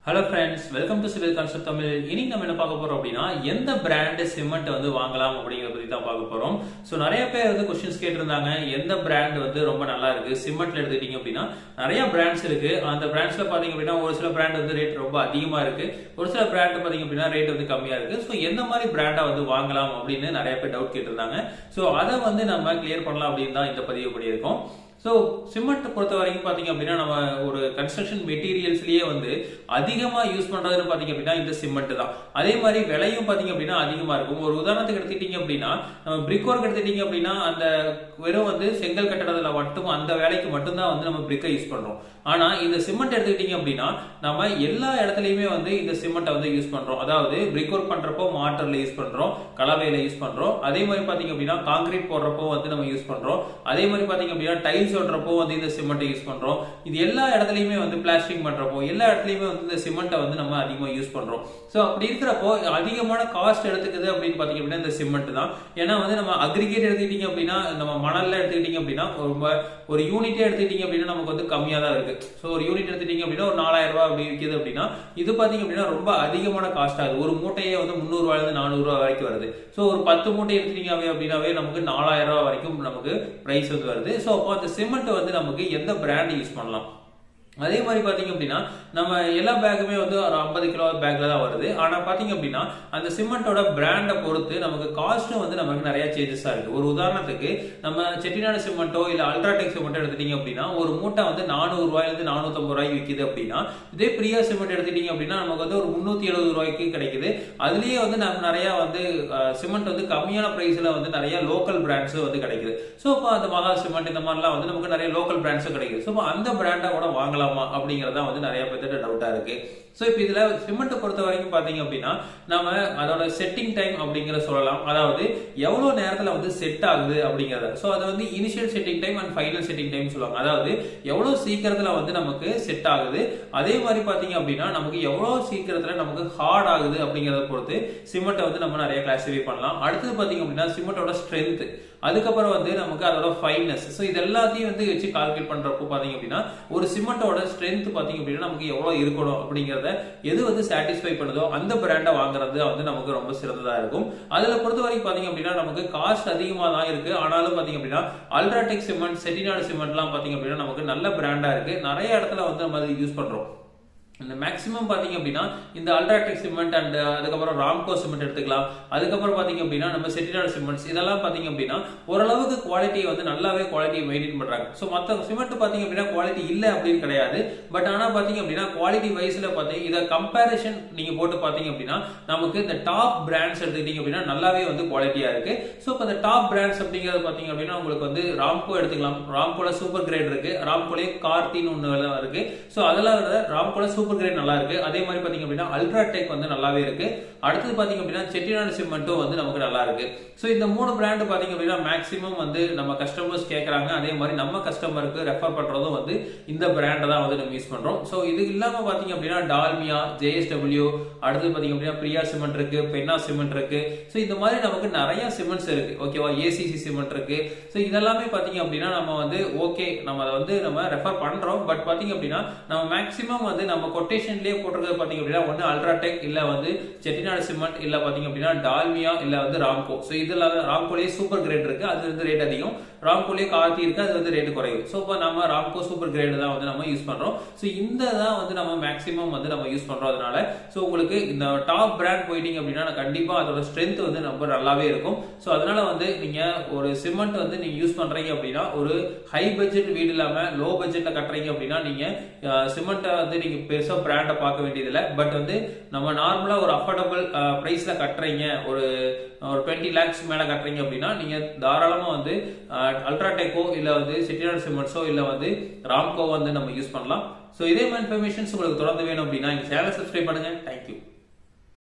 hello friends welcome to civil concept Tamil இனி நம்ம என்ன பார்க்க போறோம் அப்படின்னா எந்த பிராண்ட் சிமெண்ட் வந்து வாங்கலாம் அப்படிங்கிறத பத்தி தான் பார்க்க போறோம் ஸோ நிறைய பேர் வந்து கொஸ்டின்ஸ் கேட்டிருந்தாங்க எந்த பிராண்ட் வந்து ரொம்ப நல்லா இருக்கு சிமெண்ட்ல எடுத்துக்கிட்டீங்க அப்படின்னா நிறைய பிராண்ட்ஸ் இருக்கு அந்த பிராண்ட்ஸ்ல பாத்தீங்க அப்படின்னா ஒரு சில பிராண்ட் வந்து ரேட் ரொம்ப அதிகமா இருக்கு ஒரு சில பிராண்ட் பாத்தீங்க அப்படின்னா ரேட் வந்து கம்மியா இருக்கு ஸோ எந்த மாதிரி பிராண்டா வந்து வாங்கலாம் அப்படின்னு நிறைய பேர் டவுட் கேட்டிருந்தாங்க ஸோ அதை வந்து நம்ம கிளியர் பண்ணலாம் அப்படின்னு தான் இந்த பதிவு பண்ணியிருக்கோம் ஸோ சிமெண்ட் பொறுத்த வரைக்கும் பார்த்தீங்க அப்படின்னா நம்ம ஒரு கன்ஸ்ட்ரக்ஷன் மெட்டீரியல்ஸ்லயே வந்து அதிகமாக யூஸ் பண்றதுன்னு பார்த்தீங்க அப்படின்னா இந்த சிமெண்ட் தான் அதே மாதிரி விலையும் பார்த்தீங்க அப்படின்னா அதிகமாக இருக்கும் ஒரு உதாரணத்துக்கு எடுத்துக்கிட்டீங்க அப்படின்னா நம்ம பிரிக் ஒர்க் எடுத்துக்கிட்டீங்க அப்படின்னா அந்த வெறும் வந்து செங்கல் கட்டடத்துல மட்டும் அந்த வேலைக்கு மட்டும்தான் வந்து நம்ம பிரிக்கை யூஸ் பண்றோம் ஆனா இந்த சிமெண்ட் எடுத்துக்கிட்டீங்க அப்படின்னா நம்ம எல்லா இடத்துலயுமே வந்து இந்த சிமெண்ட்டை வந்து யூஸ் பண்றோம் அதாவது பிரிக் ஒர்க் பண்றப்போ மாட்டர்ல யூஸ் பண்றோம் கலவையில யூஸ் பண்றோம் அதே மாதிரி பாத்தீங்க அப்படின்னா காங்கிரீட் போடுறப்போ வந்து நம்ம யூஸ் பண்றோம் அதே மாதிரி பாத்தீங்க அப்படின்னா டைல்ஸ் ஓட்டுறப்போ வந்து இந்த சிமெண்ட்டை யூஸ் பண்றோம் இது எல்லா இடத்துலயுமே வந்து பிளாஸ்டிக் பண்றப்போ எல்லா இடத்துலயுமே வந்து இந்த சிமெண்ட்டை வந்து நம்ம அதிகமா யூஸ் பண்றோம் ஸோ அப்படி இருக்கிறப்போ அதிகமான காஸ்ட் எடுத்துக்குது அப்படின்னு பாத்தீங்க அப்படின்னா இந்த சிமெண்ட் தான் ஏன்னா வந்து நம்ம அக்ரிகேட் எடுத்துக்கிட்டீங்க அப்படின்னா நம்ம மணல்ல எடுத்துக்கிட்டீங்க அப்படின்னா ரொம்ப ஒரு யூனிட்டே எடுத்துக்கிட்டீங்க அப்படின்னா நமக்கு வந்து கம்மியா தான் இருக்கு ஸோ ஒரு யூனிட் எடுத்துக்கிட்டீங்க அப்படின்னா ஒரு நாலாயிரம் ரூபாய் அப்படி விற்கிது அப்படின்னா இது பாத்தீங்க அப்படின்னா ரொம்ப அதிகமான காஸ்ட் ஆகுது ஒரு மூட்டையே வந்து முந்நூறு ரூபாயில இருந்து நானூறு ரூபாய் வரைக்கும் வருது ஸோ ஒரு பத்து மூட்டை எடுத்துட்டீங்க அப்படின்னாவே நமக்கு நாலாயிரம் ரூபாய் வரைக்கும் நமக்கு பிரைஸ் வந்து வருது ஸோ அப்போ அந்த சிமெண்ட் வந்து நமக்கு எந்த பிராண்ட் யூஸ் பண்ணலாம் அதே மாதிரி பாத்தீங்க அப்படின்னா நம்ம எல்லா பேக்குமே வந்து ஒரு ஐம்பது கிலோ பேக்ல தான் வருது ஆனா பாத்தீங்க அப்படின்னா அந்த சிமெண்டோட பிராண்டை பொறுத்து நமக்கு காஸ்ட்டும் வந்து நமக்கு நிறைய சேஞ்சஸா இருக்கு ஒரு உதாரணத்துக்கு நம்ம செட்டிநாடு சிமெண்ட்டோ இல்ல அல்ட்ராடெக் சிமெண்ட்டோ எடுத்துட்டீங்க அப்படின்னா ஒரு மூட்டை வந்து நானூறு ரூபாயில இருந்து நானூத்தம்பது ரூபாய்க்கு விற்கிது அப்படின்னா இதே பிரியா சிமெண்ட் எடுத்துட்டீங்க அப்படின்னா நமக்கு வந்து ஒரு முன்னூத்தி எழுபது ரூபாய்க்கு கிடைக்குது அதுலயே வந்து நம்ம நிறைய வந்து சிமெண்ட் வந்து கம்மியான பிரைஸ்ல வந்து நிறைய லோக்கல் பிராண்ட்ஸ் வந்து கிடைக்குது ஸோ இப்போ அந்த மகா சிமெண்ட் இந்த மாதிரிலாம் வந்து நமக்கு நிறைய லோக்கல் பிராண்ட்ஸும் கிடைக்குது ஸோ அந்த பிராண்டை கூட வாங்கலாமா அப்படிங்கறதா வந்து நிறைய பேர்த்திட்ட டவுட்டா இருக்கு ஸோ இப்போ இதுல சிமெண்ட் பொறுத்த வரைக்கும் பாத்தீங்க அப்படின்னா நம்ம அதோட செட்டிங் டைம் அப்படிங்கிற சொல்லலாம் அதாவது எவ்வளவு நேரத்துல வந்து செட் ஆகுது அப்படிங்கறத ஸோ அது வந்து initial setting time and final setting time சொல்லுவாங்க அதாவது எவ்வளவு சீக்கிரத்துல வந்து நமக்கு செட் ஆகுது அதே மாதிரி பாத்தீங்க அப்படின்னா நமக்கு எவ்வளவு சீக்கிரத்துல நமக்கு ஹார்ட் ஆகுது அப்படிங்கறத பொறுத்து சிமெண்ட்டை வந்து நம்ம நிறைய கிளாசிஃபை பண்ணலாம் அடுத்தது பாத்தீங்க அப்படின்னா சிமெண்டோட ஸ்ட்ரென்த் அதுக்கப்புறம் வந்து நமக்கு அதோட ஃபைனஸ் ஸோ இது எல்லாத்தையும் வந்து வச்சு கால்குலேட் பண்றப்போ பாத்தீங்க அப்படின்னா ஒரு சிமெண்டோட ஸ்ட்ரென்த் பாத்தீங்க அப்படின்னா நமக்கு எவ்வளவு இருக்கணும் அப்படிங்கறத எது வந்து சாட்டிஸ்ஃபை பண்ணுதோ அந்த பிராண்டை வாங்குறது வந்து நமக்கு ரொம்ப சிறந்ததா இருக்கும் அதுல பொறுத்த வரைக்கும் பாத்தீங்க அப்படின்னா நமக்கு காஸ்ட் அதிகமா தான் இருக்கு ஆனாலும் பாத்தீங்க அப்படின்னா அல்ட்ராடெக் சிமெண்ட் செட்டிநாடு சிமெண்ட்லாம் பாத்தீங்க அப்படின்னா நமக்கு நல்ல பிராண்டா இருக்கு நிறைய இடத்துல வந்து நம்ம அதை யூஸ் பண்றோம் இந்த மேக்ஸிமம் பாத்தீங்க அப்படின்னா இந்த அல்ட்ராடெக் சிமெண்ட் அண்ட் அதுக்கப்புறம் ராம்கோ சிமெண்ட் எடுத்துக்கலாம் அதுக்கப்புறம் பாத்தீங்க அப்படின்னா நம்ம செட்டிநாடு சிமெண்ட்ஸ் இதெல்லாம் பாத்தீங்க அப்படின்னா ஓரளவுக்கு குவாலிட்டியை வந்து நல்லாவே குவாலிட்டியை மெயின்டைன் பண்றாங்க ஸோ மற்ற சிமெண்ட் பாத்தீங்க அப்படின்னா குவாலிட்டி இல்லை அப்படின்னு கிடையாது பட் ஆனா பாத்தீங்க அப்படின்னா குவாலிட்டி வைஸ்ல பாத்தீங்க இதை கம்பேரிஷன் நீங்க போட்டு பாத்தீங்க அப்படின்னா நமக்கு இந்த டாப் பிராண்ட்ஸ் எடுத்துக்கிட்டீங்க அப்படின்னா நல்லாவே வந்து குவாலிட்டியா இருக்கு ஸோ இப்போ இந்த டாப் பிராண்ட்ஸ் அப்படிங்கிறது பாத்தீங்க அப்படின்னா உங்களுக்கு வந்து ராம்கோ எடுத்துக்கலாம் ராம்கோல சூப்பர் கிரேட் இருக்கு ராம்கோலே கார்த்தின்னு ஒன்று இருக்கு ஸோ அதெல்லாம் ராம்கோல சூப்பர் சூப்பர் கிரேட் நல்லா இருக்கு அதே மாதிரி பாத்தீங்க அப்படின்னா அல்ட்ராடெக் வந்து நல்லாவே இருக்கு அடுத்தது பாத்தீங்க அப்படின்னா செட்டிநாடு சிமெண்ட்டும் வந்து நமக்கு நல்லா இருக்கு ஸோ இந்த மூணு பிராண்ட் பாத்தீங்க அப்படின்னா மேக்ஸிமம் வந்து நம்ம கஸ்டமர்ஸ் கேட்கறாங்க அதே மாதிரி நம்ம கஸ்டமருக்கு ரெஃபர் பண்றதும் வந்து இந்த பிராண்டை தான் வந்து நம்ம யூஸ் பண்றோம் ஸோ இது இல்லாம பாத்தீங்க அப்படின்னா டால்மியா ஜேஎஸ்டபிள்யூ அடுத்தது பாத்தீங்க அப்படின்னா பிரியா சிமெண்ட் இருக்கு பென்னா சிமெண்ட் இருக்கு ஸோ இந்த மாதிரி நமக்கு நிறைய சிமெண்ட்ஸ் இருக்கு ஓகேவா ஏசிசி சிமெண்ட் இருக்கு ஸோ இதெல்லாமே பாத்தீங்க அப்படின்னா நம்ம வந்து ஓகே நம்ம அதை வந்து நம்ம ரெஃபர் பண்றோம் பட் பாத்தீங்க அப்படின்னா நம்ம மேக்ஸிமம் வந்து நம்ம கொட்டேஷன்லயே போட்டிருக்கிறது பாத்தீங்க அப்படின்னா ஒன்னு அல்ட்ராடெக் இல்ல வந்து செட்டிநாடு சிமெண்ட் இல்ல பாத்தீங்க அப்படின்னா டால்மியா இல்ல வந்து ராம்கோ ஸோ இதுல ராம்கோலயே சூப்பர் கிரேட் இருக்கு அது வந்து ரேட் அதிகம் ராம்கோலயே கார்த்தி இருக்கு அது வந்து ரேட் குறைவு ஸோ இப்போ நம்ம ராம்கோ சூப்பர் கிரேட் தான் வந்து நம்ம யூஸ் பண்றோம் ஸோ இந்த தான் வந்து நம்ம மேக்ஸிமம் வந்து நம்ம யூஸ் பண்றோம் அதனால ஸோ உங்களுக்கு இந்த டாப் பிராண்ட் போயிட்டீங்க அப்படின்னா கண்டிப்பா அதோட ஸ்ட்ரென்த் வந்து ரொம்ப நல்லாவே இருக்கும் ஸோ அதனால வந்து நீங்க ஒரு சிமெண்ட் வந்து நீங்க யூஸ் பண்றீங்க அப்படின்னா ஒரு ஹை பட்ஜெட் வீடு இல்லாம லோ பட்ஜெட்ல கட்டுறீங்க அப்படின்னா நீங்க சிமெண்ட்டை வந்து நீங்க பெருசா பிராண்டை பார்க்க வேண்டியதில்லை பட் வந்து நம்ம நார்மலா ஒரு அஃபோர்டபுள் பிரைஸ்ல கட்டுறீங்க ஒரு ஒரு டுவெண்ட்டி லேக்ஸ் மேல கட்டுறீங்க அப்படின்னா நீங்க தாராளமா வந்து அல்ட்ராடெக்கோ இல்ல வந்து செட்டிநாடு சிமெண்ட்ஸோ இல்ல வந்து ராம்கோ வந்து நம்ம யூஸ் பண்ணலாம் ஸோ இதே மாதிரி இன்ஃபர்மேஷன்ஸ் உங்களுக்கு தொடர்ந்து வேணும் அப்படின்னா எங்க சேனல் சப்ஸ்கிரைப் பண்ணுங்க தேங்க்யூ